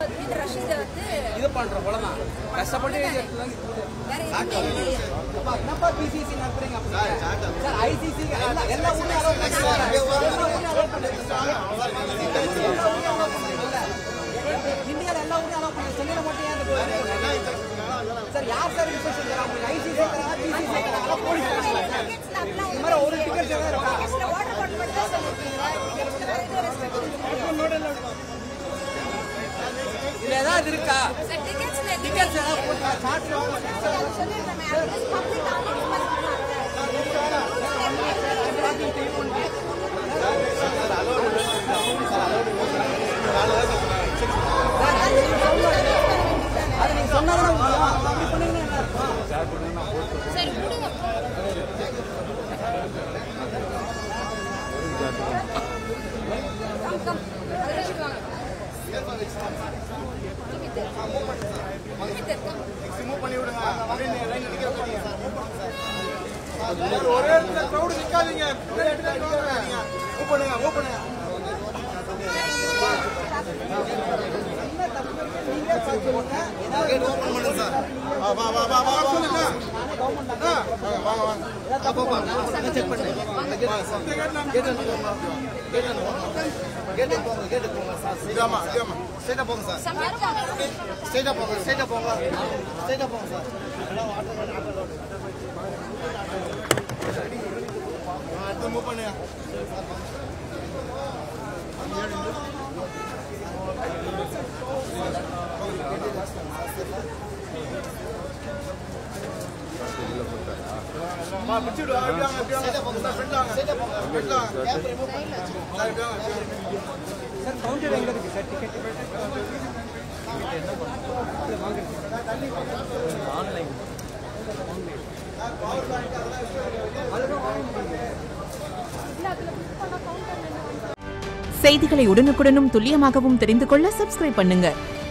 இந்த ரஷீதை வந்து இது பண்றோம் அவ்வளவுதான் கஷ்டப்பட்டு எழுதி எடுத்துதான் வேற எதுவுமே இல்லையே அப்பா, என்னப்பா பிசிசி நடத்துறீங்க அப்படி? சார் ஐசிசி எல்லா எல்லா ஊர்லயும் allow பண்ணுறாங்க. எல்லா ஊர்லயும் allow பண்ணுறாங்க. இந்தியால எல்லா ஊர்லயும் allow பண்ணுறாங்க. சென்னையில மட்டும் ஏன் இந்த போராட்டம்? சார் யார் சார் இன்ஸ்ட்ரக்ஷன் தராங்க உங்களுக்கு ஐசிசி தராங்க பிசிசி தராங்க போலீஸ் தராங்க டிக்கெட்ஸ்ல அப்படிலாம் இந்த மாதிரி ஒரு டிக்கெட் எதாவது இருக்கா டிக்கெட்ஸ்ல வாட்டர் பாட்டில் மட்டும் தான் சொல்லிருக்கீங்க டிக்கெட்ஸ்ல வேற எதுவும் ரெஸ்ட்ரிக்ஷன் இதுல ஏதாவது இருக்கா சார் டிக்கெட்ஸ்ல டிக்கெட்ஸ் ஏதாவது போட்டா சார்ட்ல சொல்லிருக்கேன் பப்ளிக் அனௌன்ஸ்மெண்ட் பண்ணாங்க அது நீங்க சொன்னாதானே முடியும். அப்படி பண்ணீங்கன்னா என்ன அர்த்தம்? சரி கொடுங்க கம் கம் அதை வச்சுட்டு வாங்க டிக்கெட் டிக்கெட் கம் ஒரே இடத்துல crowd நிக்காதீங்க. பின்னாடி பின்னாடி வாங்க. Move பண்ணுங்க, move பண்ணுங்க. வா, வா, வா, வா, வா, சொல்லுங்க. ஆ, வாங்க, வாங்க, வாங்க. செக் பண்ணு இதாம்மா, இதாம்மா. Straight ஆ போங்க சார். சமையல் Straight ஆ போங்க, straight ஆ போங்க. Straight ஆ போங்க சார். ஆ, அடுத்து move பண்ணுங்க. அம்மா, பிடிச்சு விடு. அப்படி வாங்க, அப்படி வாங்க. சார், front வாங்க. Front வாங்க. சார், இப்படி வாங்க, இப்படி வாங்க. சார் கவுண்டர் எங்க இருக்கு சார் டிக்கெட் செய்திகளை உடனுக்குடனும் துல்லியமாகவும் தெரிந்து கொள்ள சப்ஸ்கிரைப் பண்ணுங்க